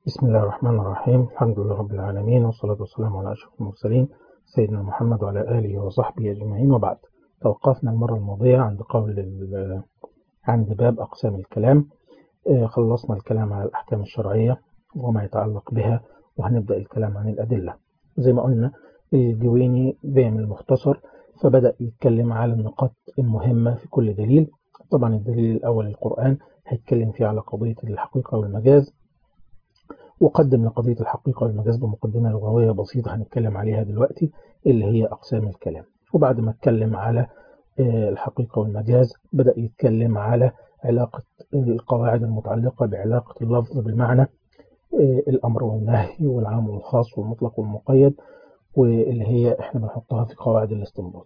بسم الله الرحمن الرحيم الحمد لله رب العالمين والصلاة والسلام على أشرف المرسلين سيدنا محمد وعلى آله وصحبه أجمعين وبعد توقفنا المرة الماضية عند قول عند باب أقسام الكلام خلصنا الكلام على الأحكام الشرعية وما يتعلق بها وهنبدأ الكلام عن الأدلة زي ما قلنا الجويني بيعمل مختصر فبدأ يتكلم على النقاط المهمة في كل دليل طبعا الدليل الأول القرآن هيتكلم فيه على قضية الحقيقة والمجاز وقدم لقضية الحقيقة والمجاز بمقدمة لغوية بسيطة هنتكلم عليها دلوقتي اللي هي أقسام الكلام وبعد ما اتكلم على الحقيقة والمجاز بدأ يتكلم على علاقة القواعد المتعلقة بعلاقة اللفظ بالمعنى الأمر والنهي والعام والخاص والمطلق والمقيد واللي هي احنا بنحطها في قواعد الاستنباط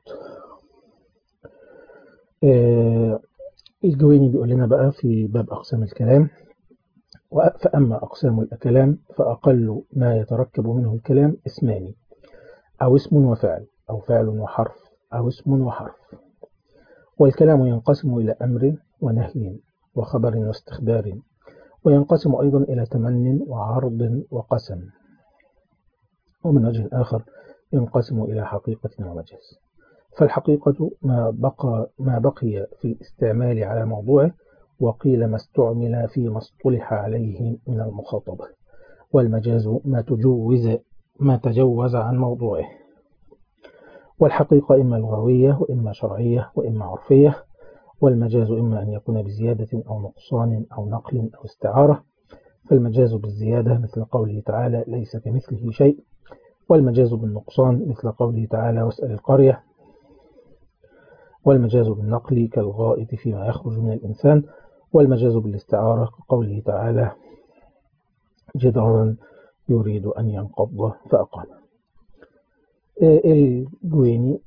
الجويني بيقول لنا بقى في باب أقسام الكلام فأما أقسام الكلام فأقل ما يتركب منه الكلام اسمان أو اسم وفعل أو فعل وحرف أو اسم وحرف والكلام ينقسم إلى أمر ونهي وخبر واستخبار وينقسم أيضا إلى تمن وعرض وقسم ومن وجه آخر ينقسم إلى حقيقة ومجاز فالحقيقة ما بقى, ما بقي في الاستعمال على موضوعه وقيل ما استعمل فيما اصطلح عليه من المخاطبة والمجاز ما تجوز ما تجوز عن موضوعه والحقيقة إما لغوية وإما شرعية وإما عرفية والمجاز إما أن يكون بزيادة أو نقصان أو نقل أو استعارة فالمجاز بالزيادة مثل قوله تعالى ليس كمثله شيء والمجاز بالنقصان مثل قوله تعالى واسأل القرية والمجاز بالنقل كالغائط فيما يخرج من الإنسان والمجاز بالاستعارة كقوله تعالى جدارا يريد أن ينقض فأقام الجويني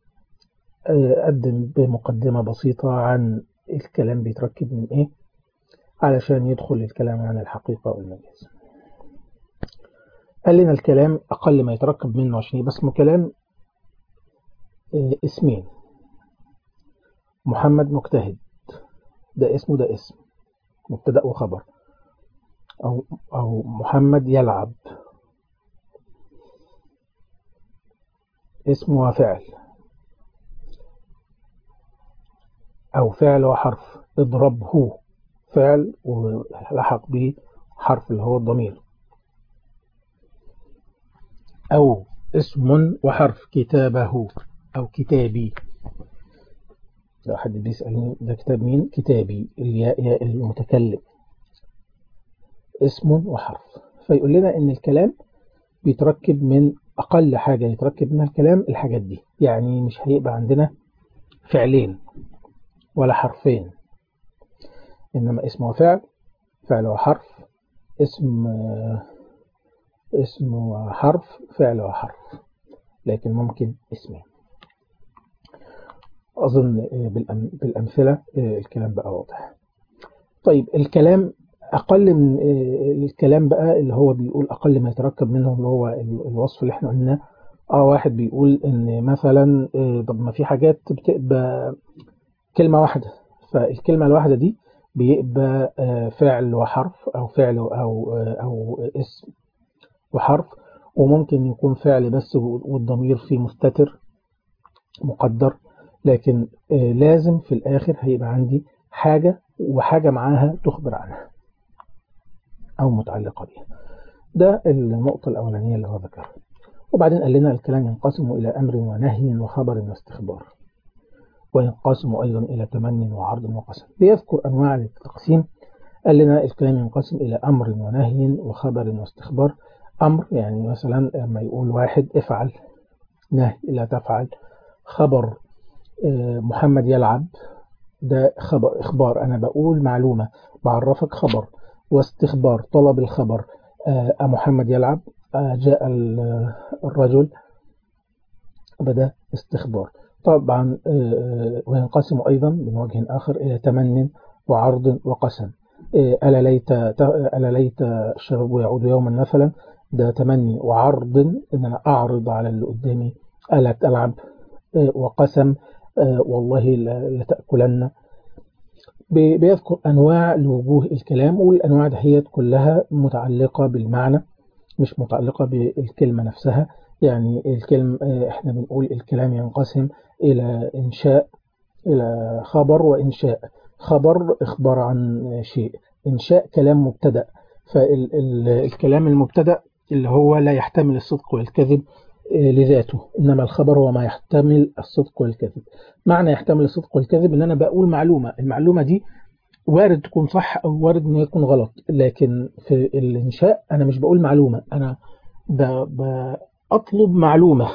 قدم بمقدمة بسيطة عن الكلام بيتركب من إيه علشان يدخل الكلام عن الحقيقة والمجاز قال لنا الكلام أقل ما يتركب منه عشان يبقى اسمه كلام اسمين محمد مجتهد ده اسمه ده اسم مبتدأ وخبر أو, أو محمد يلعب اسم وفعل أو فعل وحرف اضربه فعل ولحق به حرف اللي هو الضمير أو اسم وحرف كتابه أو كتابي لو حد بيسألني ده كتاب مين كتابي الياء ياء المتكلم اسم وحرف فيقول لنا ان الكلام بيتركب من اقل حاجة يتركب منها الكلام الحاجات دي يعني مش هيبقى عندنا فعلين ولا حرفين انما اسم وفعل فعل وحرف اسم اسم وحرف فعل وحرف لكن ممكن اسمين أظن بالأمثلة الكلام بقى واضح طيب الكلام أقل من الكلام بقى اللي هو بيقول أقل ما يتركب منه اللي هو الوصف اللي احنا قلناه اه واحد بيقول ان مثلا طب ما في حاجات بتبقى كلمة واحدة فالكلمة الواحدة دي بيبقى فعل وحرف أو فعل أو أو اسم وحرف وممكن يكون فعل بس والضمير فيه مستتر مقدر لكن لازم في الآخر هيبقى عندي حاجة وحاجة معاها تخبر عنها أو متعلقة بها ده النقطة الأولانية اللي هو ذكرها وبعدين قال لنا الكلام ينقسم إلى أمر ونهي وخبر واستخبار وينقسم أيضا إلى تمن وعرض وقسم بيذكر أنواع التقسيم قال لنا الكلام ينقسم إلى أمر ونهي وخبر واستخبار أمر يعني مثلا لما يقول واحد افعل نهي لا تفعل خبر محمد يلعب ده خبر إخبار أنا بقول معلومة بعرفك خبر واستخبار طلب الخبر محمد يلعب جاء الرجل بدأ استخبار طبعا وينقسم أيضا من وجه آخر إلى تمن وعرض وقسم ألا ليت ألا ليت الشباب يعود يوما مثلا ده تمني وعرض إن أنا أعرض على اللي قدامي ألا ألعب وقسم والله لتأكلن بيذكر أنواع لوجوه الكلام والأنواع دهيت كلها متعلقة بالمعنى مش متعلقة بالكلمة نفسها يعني الكلم احنا بنقول الكلام ينقسم إلى إنشاء إلى خبر وإنشاء خبر إخبار عن شيء إنشاء كلام مبتدأ فالكلام المبتدأ اللي هو لا يحتمل الصدق والكذب لذاته إنما الخبر هو ما يحتمل الصدق والكذب معنى يحتمل الصدق والكذب إن أنا بقول معلومة المعلومة دي وارد تكون صح أو وارد إن يكون غلط لكن في الإنشاء أنا مش بقول معلومة أنا بأطلب معلومة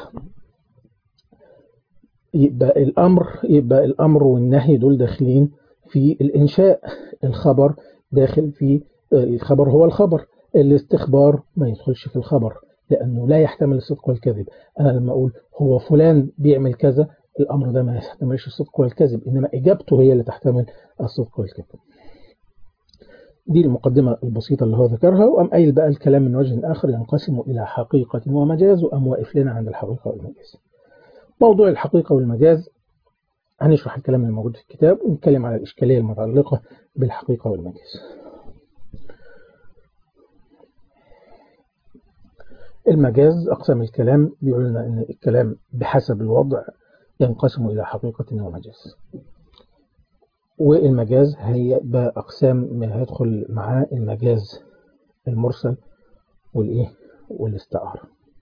يبقى الأمر يبقى الأمر والنهي دول داخلين في الإنشاء الخبر داخل في الخبر هو الخبر الاستخبار ما يدخلش في الخبر لأنه لا يحتمل الصدق والكذب أنا لما أقول هو فلان بيعمل كذا الأمر ده ما يحتملش الصدق والكذب إنما إجابته هي اللي تحتمل الصدق والكذب دي المقدمة البسيطة اللي هو ذكرها وأم قايل بقى الكلام من وجه آخر ينقسم إلى حقيقة ومجاز وأم واقف لنا عند الحقيقة والمجاز موضوع الحقيقة والمجاز هنشرح الكلام الموجود في الكتاب ونتكلم على الإشكالية المتعلقة بالحقيقة والمجاز المجاز أقسام الكلام بيقول لنا أن الكلام بحسب الوضع ينقسم إلى حقيقة ومجاز والمجاز هي بأقسام ما هيدخل معاه المجاز المرسل والإيه والاستعارة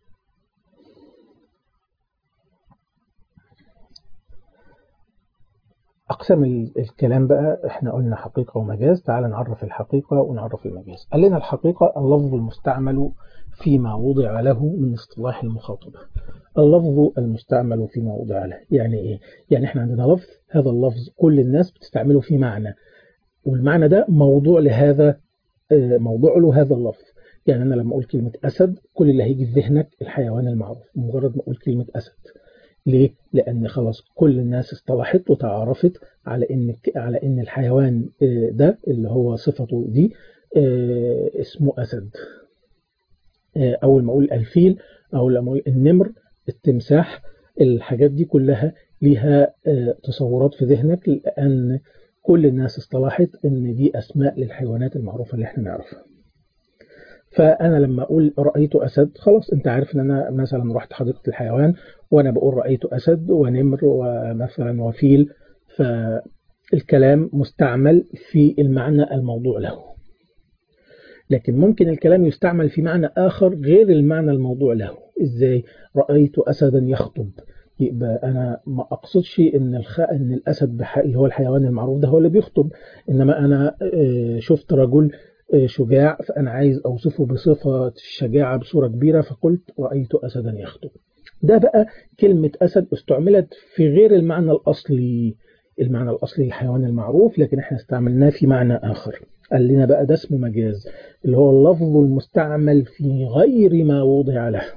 أقسام الكلام بقى إحنا قلنا حقيقة ومجاز تعال نعرف الحقيقة ونعرف المجاز قال لنا الحقيقة اللفظ المستعمل فيما وضع له من اصطلاح المخاطبة اللفظ المستعمل فيما وضع له يعني إيه؟ يعني إحنا عندنا لفظ هذا اللفظ كل الناس بتستعمله في معنى والمعنى ده موضوع لهذا موضوع له هذا اللفظ يعني أنا لما أقول كلمة أسد كل اللي هيجي في ذهنك الحيوان المعروف مجرد ما أقول كلمة أسد ليه؟ لأن خلاص كل الناس اصطلحت وتعارفت على إن على إن الحيوان ده اللي هو صفته دي اسمه أسد. أول ما أقول الفيل أو لما أقول النمر التمساح الحاجات دي كلها ليها تصورات في ذهنك لأن كل الناس اصطلحت إن دي أسماء للحيوانات المعروفة اللي احنا نعرفها. فأنا لما أقول رأيت أسد خلاص أنت عارف إن أنا مثلا رحت حديقة الحيوان وأنا بقول رأيت أسد ونمر ومثلا وفيل فالكلام مستعمل في المعنى الموضوع له لكن ممكن الكلام يستعمل في معنى آخر غير المعنى الموضوع له إزاي رأيت أسدا يخطب يبقى أنا ما أقصدش إن الخ... إن الأسد بح... اللي هو الحيوان المعروف ده هو اللي بيخطب إنما أنا شفت رجل شجاع فأنا عايز أوصفه بصفة الشجاعة بصورة كبيرة فقلت رأيت أسدا يخطب ده بقى كلمة أسد استعملت في غير المعنى الأصلي المعنى الأصلي للحيوان المعروف لكن احنا استعملناه في معنى آخر قال لنا بقى ده اسمه مجاز اللي هو اللفظ المستعمل في غير ما وضع له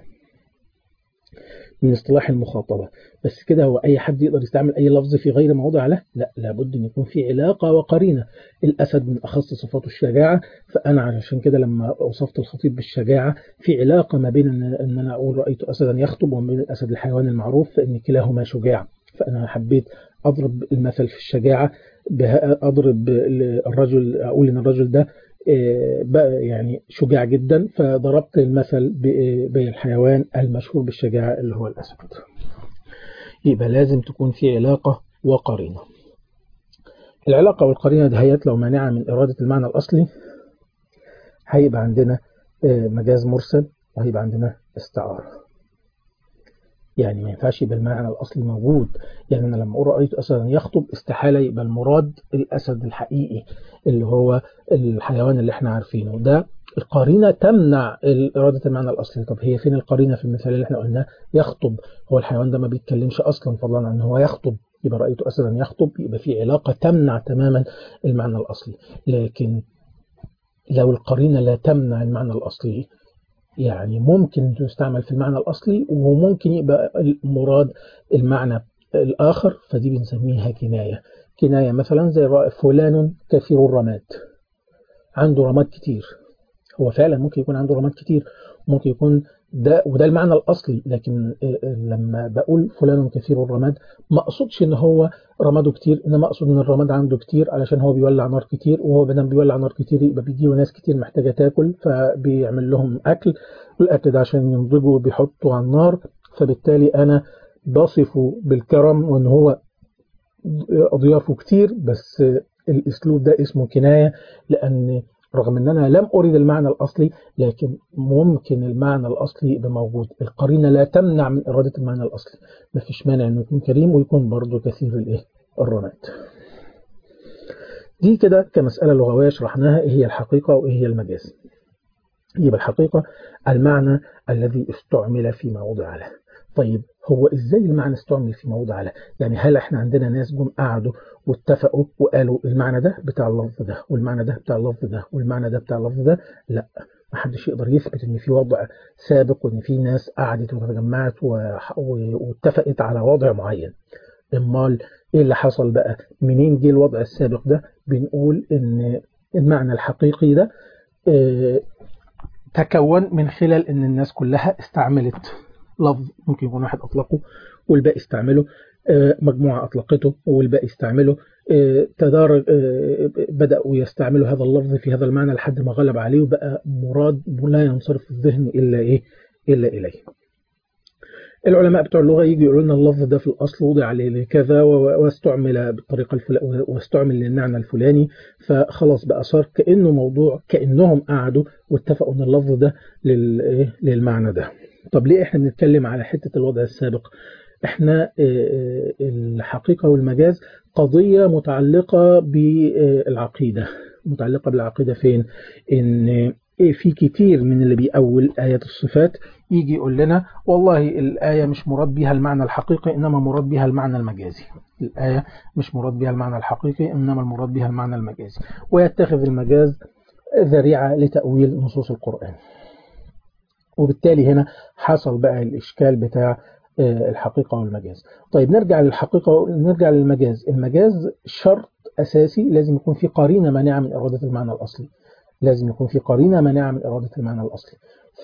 من اصطلاح المخاطبة بس كده هو أي حد يقدر يستعمل أي لفظ في غير ما وضع له لا لابد أن يكون في علاقة وقرينة الأسد من أخص صفاته الشجاعة فأنا علشان كده لما وصفت الخطيب بالشجاعة في علاقة ما بين أن أنا أقول رأيت أسدا يخطب وما بين الأسد الحيوان المعروف فإن كلاهما شجاع فأنا حبيت أضرب المثل في الشجاعة أضرب الرجل أقول إن الرجل ده بقى يعني شجاع جدا فضربت المثل بالحيوان المشهور بالشجاعة اللي هو الأسد يبقى لازم تكون في علاقة وقرينة العلاقة والقرينة دهيت لو مانعة من إرادة المعنى الأصلي هيبقى عندنا مجاز مرسل وهيبقى عندنا استعارة يعني ما ينفعش يبقى المعنى الأصلي موجود يعني أنا لما أقول رأيت أسدا يخطب استحالة يبقى المراد الأسد الحقيقي اللي هو الحيوان اللي احنا عارفينه ده القرينة تمنع إرادة المعنى الأصلي طب هي فين القرينة في المثال اللي احنا قلناه يخطب هو الحيوان ده ما بيتكلمش أصلا فضلا عن هو يخطب يبقى رأيت أسدا يخطب يبقى في علاقة تمنع تماما المعنى الأصلي لكن لو القرينة لا تمنع المعنى الأصلي يعني ممكن تستعمل في المعنى الأصلي وممكن يبقى المراد المعنى الآخر فدي بنسميها كناية كناية مثلا زي فلان كثير الرماد عنده رماد كتير هو فعلا ممكن يكون عنده رماد كتير ممكن يكون ده وده المعنى الأصلي لكن لما بقول فلان كثير الرماد ما أقصدش إن هو رماده كتير إنما أقصد إن الرماد عنده كتير علشان هو بيولع نار كتير وهو بدل بيولع نار كتير يبقى بيجيله ناس كتير محتاجة تاكل فبيعمل لهم أكل والأكل ده عشان ينضجوا بيحطوا على النار فبالتالي أنا بصفه بالكرم وإن هو أضيافه كتير بس الأسلوب ده اسمه كناية لأن رغم أن أنا لم أريد المعنى الأصلي لكن ممكن المعنى الأصلي يبقى موجود القرينة لا تمنع من إرادة المعنى الأصلي ما فيش مانع أنه يكون كريم ويكون برضه كثير الإيه الرماد دي كده كمسألة لغوية شرحناها إيه هي الحقيقة وإيه هي المجاز يبقى الحقيقة المعنى الذي استعمل فيما وضع له طيب هو ازاي المعنى استعمل في موضع له يعني هل احنا عندنا ناس جم قعدوا واتفقوا وقالوا المعنى ده بتاع اللفظ ده والمعنى ده بتاع اللفظ ده والمعنى ده بتاع اللفظ ده لا ما حدش يقدر يثبت ان في وضع سابق وان في ناس قعدت وتجمعت واتفقت على وضع معين امال ايه اللي حصل بقى منين جه الوضع السابق ده بنقول ان المعنى الحقيقي ده اه تكون من خلال ان الناس كلها استعملت لفظ ممكن يكون واحد أطلقه والباقي استعمله مجموعة أطلقته والباقي استعمله تدارج بدأوا يستعملوا هذا اللفظ في هذا المعنى لحد ما غلب عليه وبقى مراد لا ينصرف الذهن إلا إيه إلا إليه العلماء بتوع اللغة يجي يقولوا لنا اللفظ ده في الأصل وضع لكذا واستعمل بالطريقة الفلانية واستعمل للمعنى الفلاني فخلاص بقى صار كأنه موضوع كأنهم قعدوا واتفقوا أن اللفظ ده للمعنى ده طب ليه احنا بنتكلم على حتة الوضع السابق احنا الحقيقة والمجاز قضية متعلقة بالعقيدة متعلقة بالعقيدة فين ان في كتير من اللي بيأول آيات الصفات يجي يقول لنا والله الآية مش مراد بها المعنى الحقيقي إنما مراد بها المعنى المجازي الآية مش مراد بها المعنى الحقيقي إنما المراد بها المعنى المجازي ويتخذ المجاز ذريعة لتأويل نصوص القرآن وبالتالي هنا حصل بقى الإشكال بتاع الحقيقة والمجاز طيب نرجع للحقيقة نرجع للمجاز المجاز شرط أساسي لازم يكون في قرينة مانعة من إرادة المعنى الأصلي لازم يكون في قرينة مانعة من إرادة المعنى الأصلي ف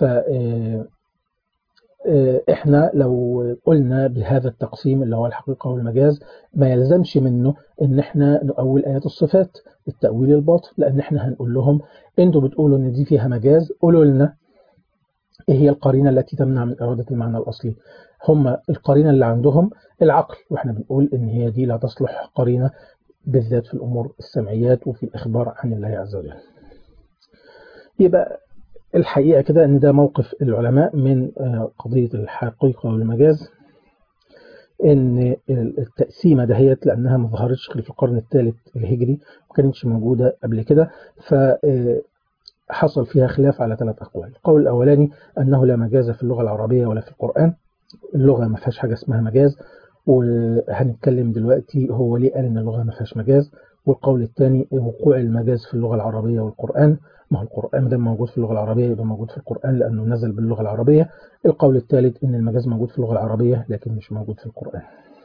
احنا لو قلنا بهذا التقسيم اللي هو الحقيقة والمجاز ما يلزمش منه ان احنا نؤول آيات الصفات التأويل الباطل لان احنا هنقول لهم انتوا بتقولوا ان دي فيها مجاز قولوا لنا ايه هي القرينة التي تمنع من إرادة المعنى الأصلي هم القرينة اللي عندهم العقل واحنا بنقول ان هي دي لا تصلح قرينة بالذات في الأمور السمعيات وفي الإخبار عن الله عز وجل يبقى الحقيقة كده ان ده موقف العلماء من قضية الحقيقة والمجاز ان التقسيمة دهيت لأنها ما ظهرتش غير في القرن الثالث الهجري ما كانتش موجودة قبل كده ف حصل فيها خلاف على ثلاث أقوال القول الأولاني أنه لا مجاز في اللغة العربية ولا في القرآن اللغة ما فيهاش حاجة اسمها مجاز وهنتكلم دلوقتي هو ليه قال ان اللغة ما فيهاش مجاز والقول الثاني وقوع المجاز في اللغة العربية والقرآن ما هو القرآن ده موجود في اللغة العربية يبقى موجود في القرآن لأنه نزل باللغة العربية القول الثالث ان المجاز موجود في اللغة العربية لكن مش موجود في القرآن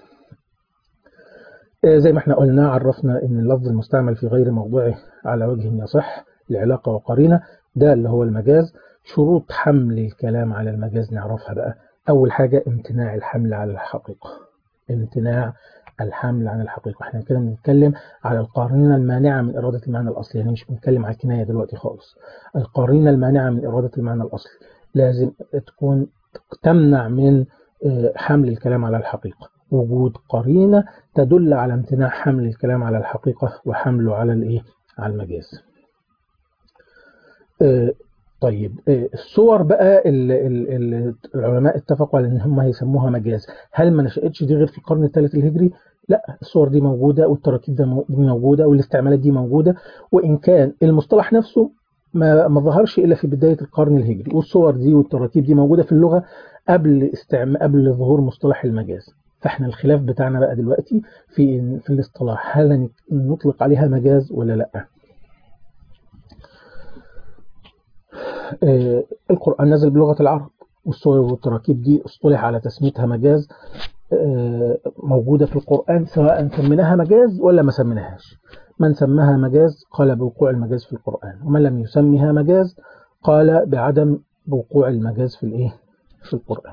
زي ما احنا قلنا عرفنا ان اللفظ المستعمل في غير موضعه على وجه يصح لعلاقة وقرينة ده اللي هو المجاز شروط حمل الكلام على المجاز نعرفها بقى أول حاجة امتناع الحمل على الحقيقة امتناع الحمل عن الحقيقة احنا كده بنتكلم على القرينة المانعة من إرادة المعنى الأصلي يعني مش بنتكلم على الكناية دلوقتي خالص القرينة المانعة من إرادة المعنى الأصلي لازم تكون تمنع من حمل الكلام على الحقيقة وجود قرينة تدل على امتناع حمل الكلام على الحقيقة وحمله على الايه على المجاز طيب الصور بقى اللي العلماء اتفقوا على ان هم هيسموها مجاز هل ما نشأتش دي غير في القرن الثالث الهجري لا الصور دي موجودة والتراكيب دي موجودة والاستعمالات دي موجودة وإن كان المصطلح نفسه ما ما ظهرش إلا في بداية القرن الهجري والصور دي والتراكيب دي موجودة في اللغة قبل استعمال قبل ظهور مصطلح المجاز فاحنا الخلاف بتاعنا بقى دلوقتي في في الاصطلاح هل نطلق عليها مجاز ولا لا آه القرآن نزل بلغة العرب والصور والتراكيب دي اصطلح على تسميتها مجاز آه موجودة في القرآن سواء سميناها مجاز ولا ما سميناهاش من سماها مجاز قال بوقوع المجاز في القرآن ومن لم يسميها مجاز قال بعدم وقوع المجاز في الايه في القرآن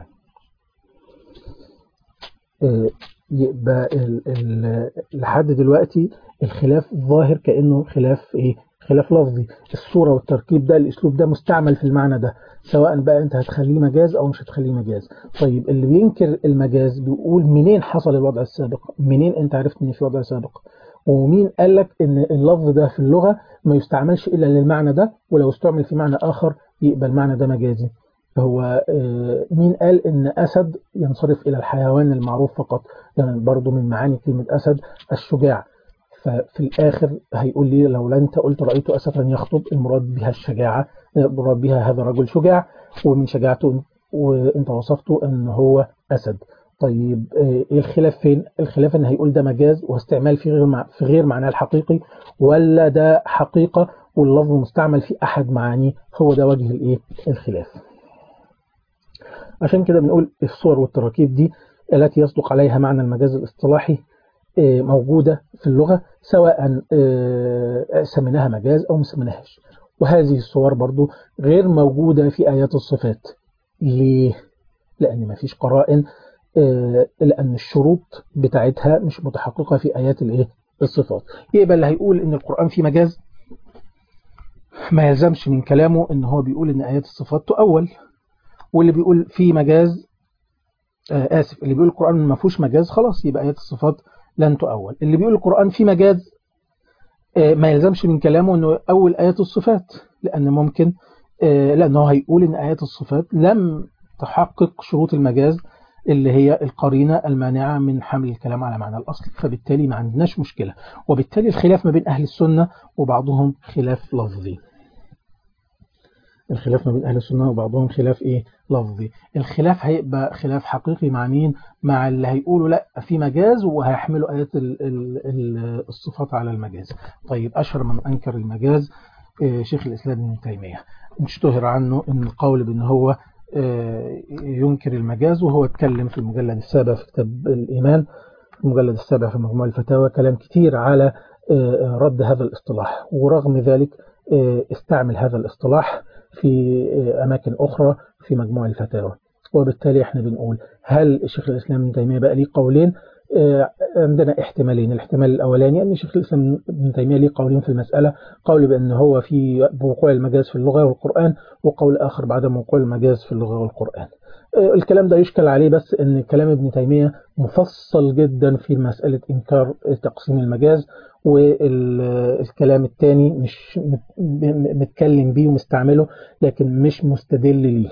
يبقى ال ال لحد دلوقتي الخلاف ظاهر كأنه خلاف ايه خلاف لفظي الصورة والتركيب ده الاسلوب ده مستعمل في المعنى ده سواء بقى انت هتخليه مجاز او مش هتخليه مجاز طيب اللي بينكر المجاز بيقول منين حصل الوضع السابق منين انت عرفت ان في وضع سابق ومين قال لك ان اللفظ ده في اللغة ما يستعملش الا للمعنى ده ولو استعمل في معنى اخر يبقى المعنى ده مجازي هو مين قال ان اسد ينصرف الى الحيوان المعروف فقط يعني برضو من معاني كلمة اسد الشجاع ففي الآخر هيقول لي لو انت قلت رأيت أسفا يخطب المراد بها الشجاعة المراد بها هذا رجل شجاع ومن شجاعته وانت وصفته ان هو أسد طيب ايه الخلاف فين الخلاف ان هيقول ده مجاز واستعمال في غير مع في غير معناه الحقيقي ولا ده حقيقة واللفظ مستعمل في احد معانيه هو ده وجه الايه الخلاف عشان كده بنقول الصور والتراكيب دي التي يصدق عليها معنى المجاز الاصطلاحي موجودة في اللغة سواء سميناها مجاز أو مسميناهاش وهذه الصور برضو غير موجودة في آيات الصفات ليه؟ لأن ما فيش قرائن لأن الشروط بتاعتها مش متحققة في آيات الايه الصفات يبقى اللي هيقول إن القرآن فيه مجاز ما يلزمش من كلامه إن هو بيقول إن آيات الصفات تؤول واللي بيقول فيه مجاز آسف اللي بيقول القرآن ما فيهوش مجاز خلاص يبقى آيات الصفات لن تؤول اللي بيقول القرآن فيه مجاز ما يلزمش من كلامه أنه أول آيات الصفات لأن ممكن لأنه هيقول أن آيات الصفات لم تحقق شروط المجاز اللي هي القرينة المانعة من حمل الكلام على معنى الأصل فبالتالي ما عندناش مشكلة وبالتالي الخلاف ما بين أهل السنة وبعضهم خلاف لفظي الخلاف ما بين أهل السنة وبعضهم خلاف إيه لفظي الخلاف هيبقى خلاف حقيقي مع مين مع اللي هيقولوا لا في مجاز وهيحملوا آيات ال ال ال الصفات على المجاز طيب أشهر من أنكر المجاز شيخ الإسلام ابن تيمية اشتهر عنه ان القول بأن هو ينكر المجاز وهو اتكلم في المجلد السابع في كتاب الإيمان المجلد السابع في مجموع الفتاوى كلام كتير على رد هذا الاصطلاح ورغم ذلك استعمل هذا الاصطلاح في أماكن أخرى في مجموع الفتاوى وبالتالي احنا بنقول هل شيخ الإسلام ابن تيمية بقى ليه قولين عندنا احتمالين الاحتمال الأولاني أن شيخ الإسلام ابن تيمية ليه قولين في المسألة قول بأن هو في بوقوع المجاز في اللغة والقرآن وقول آخر بعدم وقوع المجاز في اللغة والقرآن الكلام ده يشكل عليه بس ان كلام ابن تيمية مفصل جدا في مسألة إنكار تقسيم المجاز والكلام الثاني مش متكلم بيه ومستعمله لكن مش مستدل ليه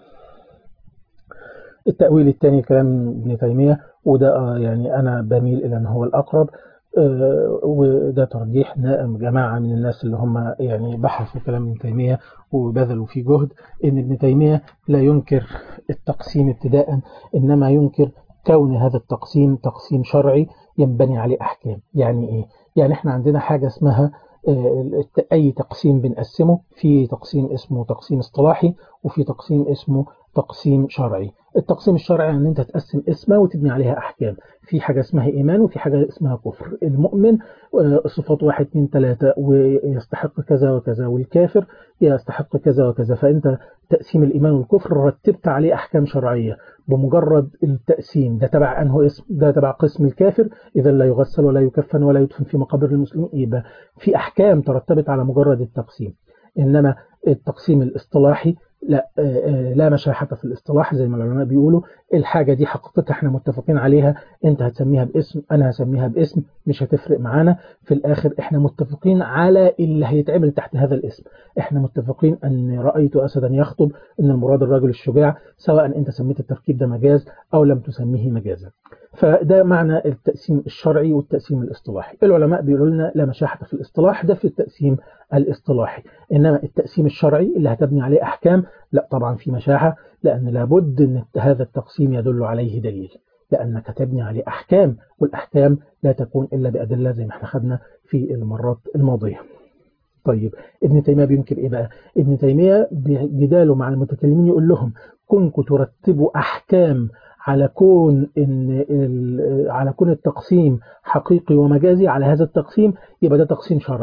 التأويل الثاني كلام ابن تيمية وده يعني أنا بميل إلى أن هو الأقرب وده ترجيح جماعة من الناس اللي هم يعني بحثوا كلام ابن تيمية وبذلوا فيه جهد إن ابن تيمية لا ينكر التقسيم ابتداء إنما ينكر كون هذا التقسيم تقسيم شرعي ينبني عليه أحكام يعني إيه؟ يعني إحنا عندنا حاجة اسمها أي تقسيم بنقسمه في تقسيم اسمه تقسيم اصطلاحي وفي تقسيم اسمه تقسيم شرعي التقسيم الشرعي ان انت تقسم اسمه وتبني عليها احكام في حاجة اسمها ايمان وفي حاجة اسمها كفر المؤمن صفات واحد اثنين ثلاثة ويستحق كذا وكذا والكافر يستحق كذا وكذا فانت تقسيم الايمان والكفر رتبت عليه احكام شرعية بمجرد التقسيم ده تبع انه اسم ده تبع قسم الكافر اذا لا يغسل ولا يكفن ولا يدفن في مقابر المسلمين يبقى في احكام ترتبت على مجرد التقسيم انما التقسيم الاصطلاحي لا لا مشاحة في الاصطلاح زي ما العلماء بيقولوا الحاجة دي حقيقتها احنا متفقين عليها انت هتسميها باسم انا هسميها باسم مش هتفرق معانا في الاخر احنا متفقين على اللي هيتعمل تحت هذا الاسم احنا متفقين ان رأيت اسدا يخطب ان المراد الرجل الشجاع سواء انت سميت التركيب ده مجاز او لم تسميه مجازا فده معنى التقسيم الشرعي والتقسيم الاصطلاحي العلماء بيقولوا لنا لا مشاحة في الاصطلاح ده في التقسيم الاصطلاحي إنما التقسيم الشرعي اللي هتبني عليه أحكام لا طبعا في مشاحة لأن لابد أن هذا التقسيم يدل عليه دليل لأنك تبني عليه أحكام والأحكام لا تكون إلا بأدلة زي ما احنا خدنا في المرات الماضية طيب ابن تيمية بينكر إيه بقى ابن تيمية بجداله مع المتكلمين يقول لهم كنكم ترتبوا أحكام على كون إن على كون التقسيم حقيقي ومجازي على هذا التقسيم يبقى ده تقسيم شرعي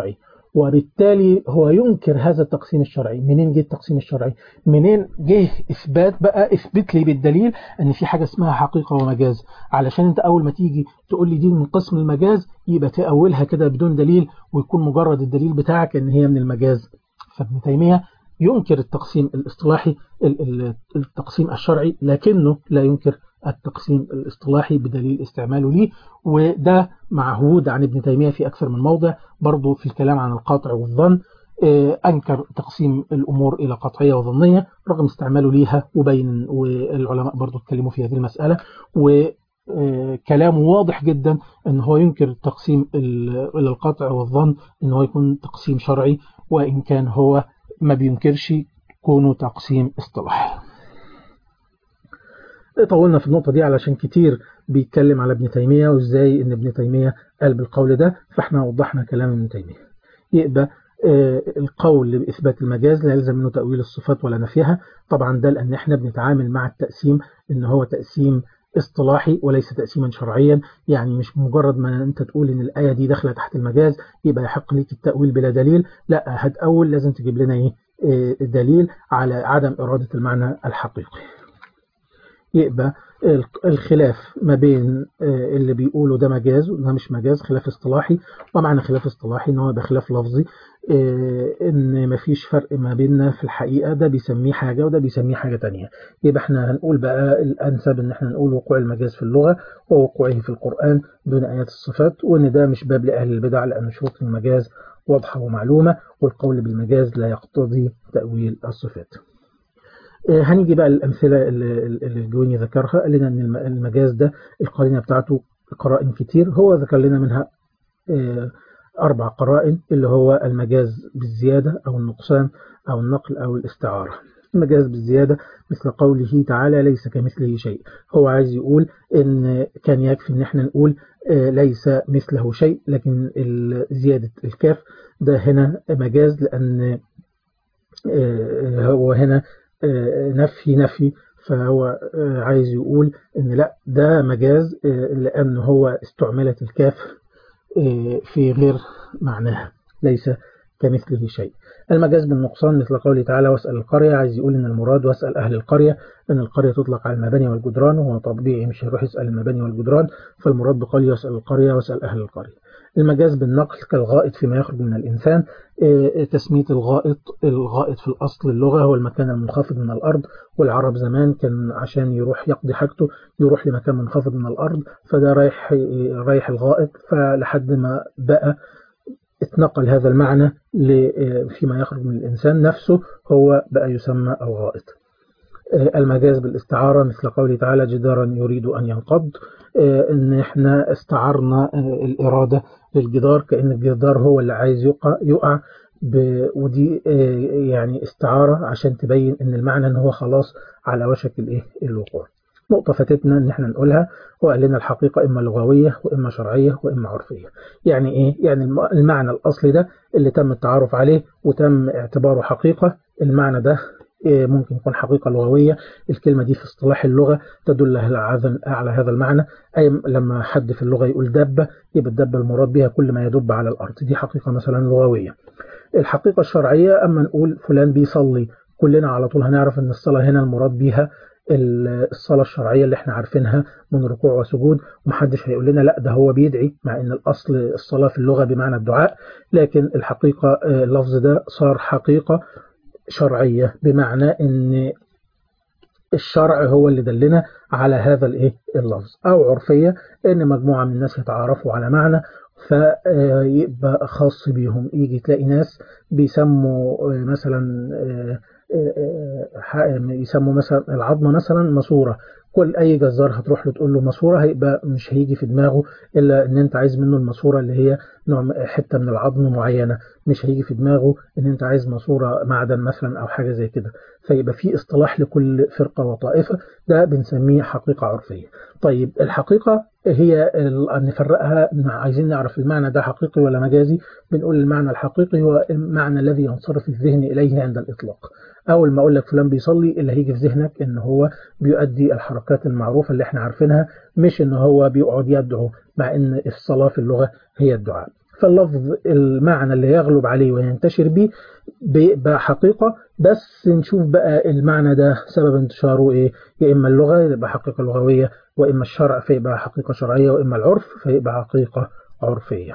وبالتالي هو ينكر هذا التقسيم الشرعي منين جه التقسيم الشرعي منين جه اثبات بقى اثبت لي بالدليل ان في حاجه اسمها حقيقه ومجاز علشان انت اول ما تيجي تقول لي دي من قسم المجاز يبقى تاولها كده بدون دليل ويكون مجرد الدليل بتاعك ان هي من المجاز فابن تيميه ينكر التقسيم الاصطلاحي التقسيم الشرعي لكنه لا ينكر التقسيم الاصطلاحي بدليل استعماله ليه وده معهود عن ابن تيمية في أكثر من موضع برضو في الكلام عن القاطع والظن أنكر تقسيم الأمور إلى قطعية وظنية رغم استعماله ليها وبين والعلماء برضو اتكلموا في هذه المسألة وكلامه واضح جدا أن هو ينكر التقسيم إلى القطع والظن أن هو يكون تقسيم شرعي وإن كان هو ما بينكرش كونه تقسيم اصطلاحي طولنا في النقطة دي علشان كتير بيتكلم على ابن تيمية وازاي ان ابن تيمية قال بالقول ده فاحنا وضحنا كلام ابن تيمية يبقى القول بإثبات المجاز لا يلزم منه تأويل الصفات ولا نفيها طبعا ده لأن احنا بنتعامل مع التقسيم ان هو تقسيم اصطلاحي وليس تقسيما شرعيا يعني مش مجرد ما انت تقول ان الآية دي داخله تحت المجاز يبقى يحق ليك التأويل بلا دليل لا هتأول لازم تجيب لنا ايه دليل على عدم إرادة المعنى الحقيقي يبقى الخلاف ما بين اللي بيقولوا ده مجاز وده مش مجاز خلاف اصطلاحي ومعنى خلاف اصطلاحي ان هو ده خلاف لفظي ان مفيش فرق ما بيننا في الحقيقة ده بيسميه حاجة وده بيسميه حاجة تانية يبقى احنا هنقول بقى الانسب ان احنا نقول وقوع المجاز في اللغة ووقوعه في القرآن دون آيات الصفات وان ده مش باب لأهل البدع لأن شروط المجاز واضحة ومعلومة والقول بالمجاز لا يقتضي تأويل الصفات هنيجي بقى الأمثلة اللي الجويني ذكرها قال لنا أن المجاز ده القرينة بتاعته قرائن كتير هو ذكر لنا منها أربع قرائن اللي هو المجاز بالزيادة أو النقصان أو النقل أو الاستعارة المجاز بالزيادة مثل قوله تعالى ليس كمثله شيء هو عايز يقول إن كان يكفي إن احنا نقول ليس مثله شيء لكن زيادة الكاف ده هنا مجاز لأن هو هنا نفي نفي فهو عايز يقول ان لا ده مجاز لان هو استعملت الكاف في غير معناها ليس كمثله شيء المجاز بالنقصان مثل قوله تعالى واسأل القرية عايز يقول ان المراد واسأل اهل القرية ان القرية تطلق على المباني والجدران وهو طبيعي مش هيروح يسأل المباني والجدران فالمراد بقول يسأل القرية واسأل اهل القرية المجاز بالنقل كالغائط فيما يخرج من الإنسان تسمية الغائط الغائط في الأصل اللغة هو المكان المنخفض من الأرض والعرب زمان كان عشان يروح يقضي حاجته يروح لمكان منخفض من الأرض فده رايح رايح الغائط فلحد ما بقى اتنقل هذا المعنى فيما يخرج من الإنسان نفسه هو بقى يسمى الغائط المجاز بالاستعارة مثل قوله تعالى جدارا يريد أن ينقض ان احنا استعرنا الإرادة للجدار كأن الجدار هو اللي عايز يقع, يقع ودي يعني استعارة عشان تبين ان المعنى ان هو خلاص على وشك الايه الوقوع نقطة فاتتنا ان احنا نقولها وقال لنا الحقيقة اما لغوية واما شرعية واما عرفية يعني ايه يعني المعنى الاصلي ده اللي تم التعارف عليه وتم اعتباره حقيقة المعنى ده ممكن يكون حقيقة لغوية الكلمة دي في اصطلاح اللغة تدل على هذا المعنى أي لما حد في اللغة يقول دبة يبقى الدبة المراد بها كل ما يدب على الأرض دي حقيقة مثلا لغوية الحقيقة الشرعية أما نقول فلان بيصلي كلنا على طول هنعرف أن الصلاة هنا المراد بها الصلاة الشرعية اللي احنا عارفينها من ركوع وسجود ومحدش هيقول لنا لا ده هو بيدعي مع ان الاصل الصلاة في اللغة بمعنى الدعاء لكن الحقيقة اللفظ ده صار حقيقة شرعية بمعنى ان الشرع هو اللي دلنا على هذا الايه اللفظ او عرفية ان مجموعة من الناس يتعارفوا على معنى فيبقى خاص بيهم يجي تلاقي ناس بيسموا مثلا يسموا مثلا العظمة مثلا ماسورة كل اي جزار هتروح له تقول له ماسوره هيبقى مش هيجي في دماغه الا ان انت عايز منه الماسوره اللي هي نوع حته من العظم معينه مش هيجي في دماغه ان انت عايز ماسوره معدن مثلا او حاجه زي كده فيبقى في اصطلاح لكل فرقه وطائفه ده بنسميه حقيقه عرفيه طيب الحقيقه هي نفرقها عايزين نعرف المعنى ده حقيقي ولا مجازي بنقول المعنى الحقيقي هو المعنى الذي ينصرف الذهن اليه عند الاطلاق اول ما اقول لك فلان بيصلي اللي هيجي في ذهنك ان هو بيؤدي الحركات المعروفه اللي احنا عارفينها مش ان هو بيقعد يدعو مع ان الصلاه في اللغه هي الدعاء فاللفظ المعنى اللي يغلب عليه وينتشر به بيبقى حقيقة بس نشوف بقى المعنى ده سبب انتشاره ايه يا إما اللغة يبقى حقيقة لغوية وإما الشرع فيبقى حقيقة شرعية وإما العرف فيبقى حقيقة عرفية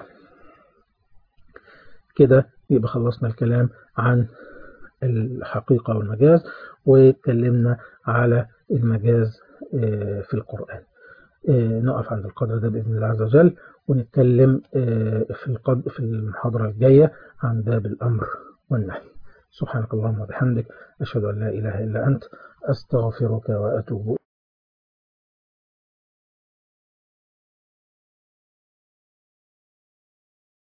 كده يبقى خلصنا الكلام عن الحقيقة والمجاز واتكلمنا على المجاز في القرآن نقف عند القدر ده بإذن الله عز وجل ونتكلم في القد في المحاضرة الجاية عن باب الأمر والنهي سبحانك اللهم وبحمدك أشهد أن لا إله إلا أنت أستغفرك وأتوب